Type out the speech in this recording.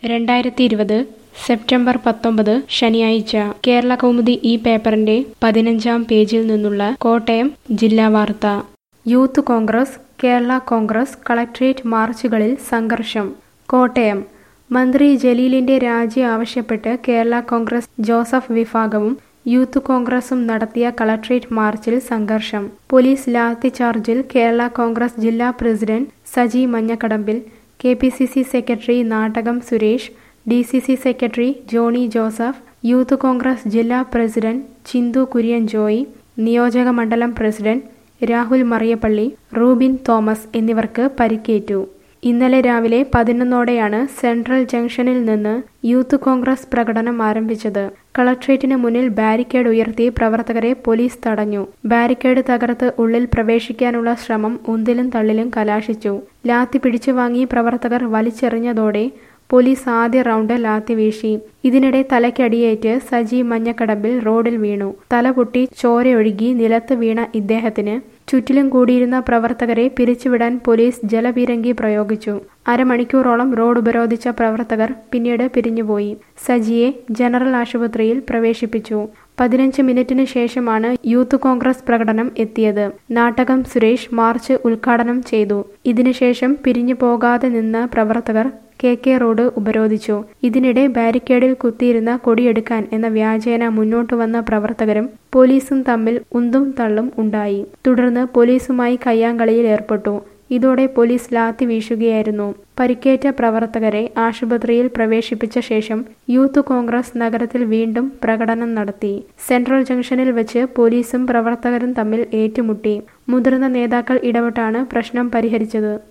രണ്ടായിരത്തി ഇരുപത് സെപ്റ്റംബർ പത്തൊമ്പത് ശനിയാഴ്ച കേരള കൗമുദി ഈ പേപ്പറിന്റെ പതിനഞ്ചാം പേജിൽ നിന്നുള്ള കോട്ടയം ജില്ലാ വാർത്ത യൂത്ത് കോൺഗ്രസ് കേരള കോൺഗ്രസ് കളക്ട്രേറ്റ് മാർച്ചുകളിൽ സംഘർഷം കോട്ടയം മന്ത്രി ജലീലിന്റെ രാജി ആവശ്യപ്പെട്ട് കേരള കോൺഗ്രസ് ജോസഫ് വിഭാഗവും യൂത്ത് കോൺഗ്രസും നടത്തിയ കളക്ട്രേറ്റ് മാർച്ചിൽ സംഘർഷം പോലീസ് ലാത്തിചാർജിൽ കേരള കോൺഗ്രസ് ജില്ലാ president Saji Manjakkadambil K P C C secretary Nattakam Suresh D C C secretary Johny Joseph Youth Congress ജില്ലാ പ്രസിഡന്റ് ചിന്തു കുര്യൻ ജോയി നിയോജക മണ്ഡലം പ്രസിഡന്റ് രാഹുൽ മറിയപ്പള്ളി റൂബിൻ തോമസ് എന്നിവർക്ക് പരിക്കേറ്റു ഇന്നലെ രാവിലെ പതിനൊന്നോടെയാണ് സെൻട്രൽ ജംഗ്ഷനിൽ നിന്ന് യൂത്ത് കോൺഗ്രസ് പ്രകടനം ആരംഭിച്ചത് കളക്ട്രേറ്റിന് മുന്നിൽ ബാരിക്കേഡ് ഉയർത്തി പ്രവർത്തകരെ പോലീസ് തടഞ്ഞു ബാരിക്കേഡ് തകർത്ത് ഉള്ളിൽ പ്രവേശിക്കാനുള്ള ശ്രമം ഉന്തിലും തള്ളിലും കലാശിച്ചു ലാത്തി പിടിച്ചു വാങ്ങി പ്രവർത്തകർ വലിച്ചെറിഞ്ഞതോടെ പോലീസ് ആദ്യ റൗണ്ട് ലാത്തി വീശി ഇതിനിടെ തലയ്ക്കടിയേറ്റ് സജി മഞ്ഞക്കടമ്പിൽ റോഡിൽ വീണു തല പൊട്ടി ചോരയൊഴുകി നിലത്ത് വീണ ഇദ്ദേഹത്തിന് ചുറ്റിലും കൂടിയിരുന്ന പ്രവർത്തകരെ പിരിച്ചുവിടാൻ പോലീസ് ജലപീരങ്കി പ്രയോഗിച്ചു അരമണിക്കൂറോളം റോഡ് ഉപരോധിച്ച പ്രവർത്തകർ പിന്നീട് പിരിഞ്ഞുപോയി സജിയെ ജനറൽ ആശുപത്രിയിൽ പ്രവേശിപ്പിച്ചു പതിനഞ്ച് മിനിറ്റിന് ശേഷമാണ് യൂത്ത് കോൺഗ്രസ് പ്രകടനം എത്തിയത് നാട്ടകം സുരേഷ് മാർച്ച് ഉദ്ഘാടനം ചെയ്തു ഇതിനുശേഷം പിരിഞ്ഞു പോകാതെ നിന്ന പ്രവർത്തകർ കെ കെ റോഡ് ഉപരോധിച്ചു ഇതിനിടെ ബാരിക്കേഡിൽ കുത്തിയിരുന്ന കൊടിയെടുക്കാൻ എന്ന വ്യാജേന മുന്നോട്ട് വന്ന പ്രവർത്തകരും പോലീസും തമ്മിൽ ഉന്തും തള്ളും ഉണ്ടായി തുടർന്ന് പോലീസുമായി കയ്യാങ്കളിയിൽ ഏർപ്പെട്ടു ഇതോടെ പോലീസ് ലാത്തി വീശുകയായിരുന്നു പരിക്കേറ്റ പ്രവർത്തകരെ ആശുപത്രിയിൽ പ്രവേശിപ്പിച്ച ശേഷം യൂത്ത് കോൺഗ്രസ് നഗരത്തിൽ വീണ്ടും പ്രകടനം നടത്തി സെൻട്രൽ ജംഗ്ഷനിൽ വെച്ച് പോലീസും പ്രവർത്തകരും തമ്മിൽ ഏറ്റുമുട്ടി മുതിർന്ന നേതാക്കൾ ഇടപെട്ടാണ് പ്രശ്നം പരിഹരിച്ചത്